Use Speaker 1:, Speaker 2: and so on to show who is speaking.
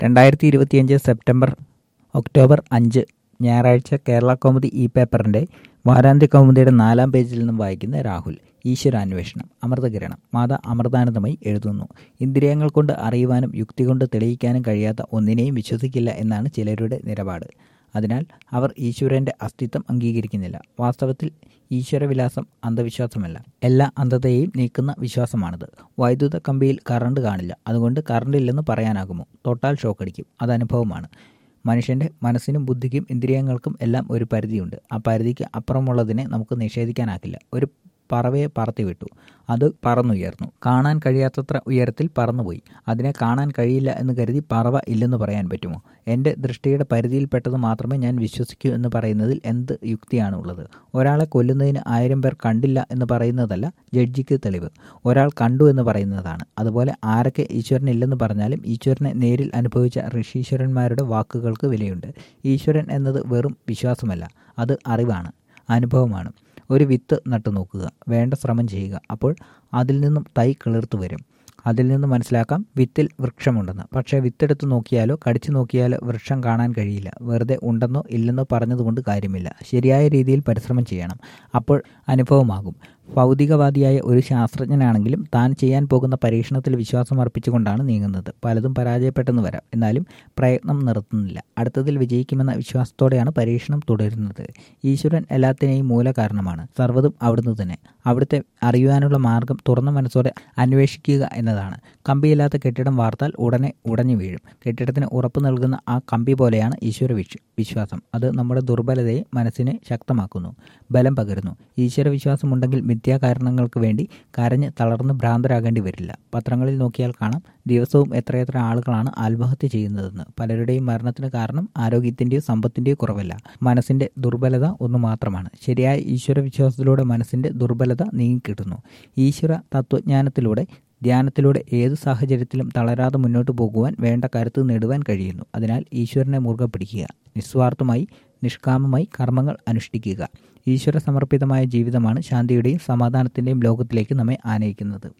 Speaker 1: രണ്ടായിരത്തി ഇരുപത്തിയഞ്ച് September October അഞ്ച് ഞായറാഴ്ച കേരള കൗമുദി ഈ പേപ്പറിൻ്റെ വാരാന്ത്യ കൗമുദിയുടെ നാലാം പേജിൽ നിന്നും വായിക്കുന്ന രാഹുൽ ഈശ്വരാന്വേഷണം അമൃതകിരണം മാതാ അമൃതാനന്ദമായി എഴുതുന്നു ഇന്ദ്രിയങ്ങൾ കൊണ്ട് അറിയുവാനും യുക്തി കൊണ്ട് തെളിയിക്കാനും കഴിയാത്ത ഒന്നിനെയും വിശ്വസിക്കില്ല എന്നാണ് ചിലരുടെ നിലപാട് അതിനാൽ അവർ ഈശ്വരൻ്റെ അസ്തിത്വം അംഗീകരിക്കുന്നില്ല വാസ്തവത്തിൽ ഈശ്വരവിലാസം അന്ധവിശ്വാസമല്ല എല്ലാ അന്ധതയെയും നീക്കുന്ന വിശ്വാസമാണിത് വൈദ്യുത കമ്പിയിൽ കറണ്ട് കാണില്ല അതുകൊണ്ട് കറണ്ട് ഇല്ലെന്ന് പറയാനാകുമോ തൊട്ടാൽ ഷോക്കടിക്കും അത് അനുഭവമാണ് മനുഷ്യൻ്റെ മനസ്സിനും ബുദ്ധിക്കും ഇന്ദ്രിയങ്ങൾക്കും എല്ലാം ഒരു പരിധിയുണ്ട് ആ പരിധിക്ക് അപ്പുറമുള്ളതിനെ നമുക്ക് നിഷേധിക്കാനാകില്ല ഒരു പറവയെ പറത്തി വിട്ടു അത് പറന്നുയർന്നു കാണാൻ കഴിയാത്തത്ര ഉയരത്തിൽ പറന്നുപോയി അതിനെ കാണാൻ കഴിയില്ല എന്ന് കരുതി പറവ ഇല്ലെന്ന് പറയാൻ പറ്റുമോ എൻ്റെ ദൃഷ്ടിയുടെ പരിധിയിൽപ്പെട്ടത് മാത്രമേ ഞാൻ വിശ്വസിക്കൂ എന്ന് പറയുന്നതിൽ എന്ത് യുക്തിയാണ് ഉള്ളത് ഒരാളെ കൊല്ലുന്നതിന് ആയിരം പേർ കണ്ടില്ല എന്ന് പറയുന്നതല്ല ജഡ്ജിക്ക് തെളിവ് ഒരാൾ കണ്ടു എന്ന് പറയുന്നതാണ് അതുപോലെ ആരൊക്കെ ഈശ്വരനില്ലെന്ന് പറഞ്ഞാലും ഈശ്വരനെ നേരിൽ അനുഭവിച്ച ഋഷീശ്വരന്മാരുടെ വാക്കുകൾക്ക് വിലയുണ്ട് ഈശ്വരൻ എന്നത് വെറും വിശ്വാസമല്ല അത് അറിവാണ് അനുഭവമാണ് ഒരു വിത്ത് നട്ടു നോക്കുക വേണ്ട ശ്രമം ചെയ്യുക അപ്പോൾ അതിൽ നിന്നും തൈ കിളിർത്തു വരും അതിൽ നിന്ന് മനസ്സിലാക്കാം വിത്തിൽ വൃക്ഷമുണ്ടെന്ന് പക്ഷേ വിത്തെടുത്ത് നോക്കിയാലോ കടിച്ചു നോക്കിയാലോ വൃക്ഷം കാണാൻ കഴിയില്ല വെറുതെ ഉണ്ടെന്നോ ഇല്ലെന്നോ പറഞ്ഞതുകൊണ്ട് കാര്യമില്ല ശരിയായ രീതിയിൽ പരിശ്രമം ചെയ്യണം അപ്പോൾ അനുഭവമാകും ഭൗതികവാദിയായ ഒരു ശാസ്ത്രജ്ഞനാണെങ്കിലും താൻ ചെയ്യാൻ പോകുന്ന പരീക്ഷണത്തിൽ വിശ്വാസം അർപ്പിച്ചുകൊണ്ടാണ് നീങ്ങുന്നത് പലതും പരാജയപ്പെട്ടെന്ന് വരാം എന്നാലും പ്രയത്നം നിർത്തുന്നില്ല അടുത്തതിൽ വിജയിക്കുമെന്ന വിശ്വാസത്തോടെയാണ് പരീക്ഷണം തുടരുന്നത് ഈശ്വരൻ എല്ലാത്തിനെയും മൂലകാരണമാണ് സർവ്വതും അവിടുന്ന് തന്നെ അവിടുത്തെ അറിയുവാനുള്ള മാർഗം തുറന്ന മനസ്സോടെ അന്വേഷിക്കുക എന്നതാണ് കമ്പിയില്ലാത്ത കെട്ടിടം വാർത്താൽ ഉടനെ ഉടഞ്ഞു വീഴും കെട്ടിടത്തിന് ഉറപ്പ് നൽകുന്ന ആ കമ്പി പോലെയാണ് ഈശ്വര വിശ്വാസം അത് നമ്മുടെ ദുർബലതയെ മനസ്സിനെ ശക്തമാക്കുന്നു ബലം പകരുന്നു ഈശ്വര വിശ്വാസമുണ്ടെങ്കിൽ മിഥ്യാകാരണങ്ങൾക്ക് വേണ്ടി കരഞ്ഞ് തളർന്ന് ഭ്രാന്തരാകേണ്ടി വരില്ല പത്രങ്ങളിൽ നോക്കിയാൽ കാണാം ദിവസവും എത്രയെത്ര ആളുകളാണ് ആത്മഹത്യ ചെയ്യുന്നതെന്ന് പലരുടെയും മരണത്തിന് കാരണം ആരോഗ്യത്തിൻ്റെയോ സമ്പത്തിൻ്റെയോ കുറവല്ല മനസ്സിൻ്റെ ദുർബലത ഒന്ന് മാത്രമാണ് ശരിയായ ഈശ്വര വിശ്വാസത്തിലൂടെ മനസ്സിൻ്റെ ദുർബലത നീങ്ങിക്കിട്ടുന്നു ഈശ്വര തത്വജ്ഞാനത്തിലൂടെ ധ്യാനത്തിലൂടെ ഏത് സാഹചര്യത്തിലും തളരാതെ മുന്നോട്ട് പോകുവാൻ വേണ്ട കരുത്ത് നേടുവാൻ കഴിയുന്നു അതിനാൽ ഈശ്വരനെ മുറുകെ പിടിക്കുക നിസ്വാർത്ഥമായി നിഷ്കാമമായി കർമ്മങ്ങൾ അനുഷ്ഠിക്കുക ഈശ്വര സമർപ്പിതമായ ജീവിതമാണ് ശാന്തിയുടെയും സമാധാനത്തിൻ്റെയും ലോകത്തിലേക്ക് നമ്മെ ആനയിക്കുന്നത്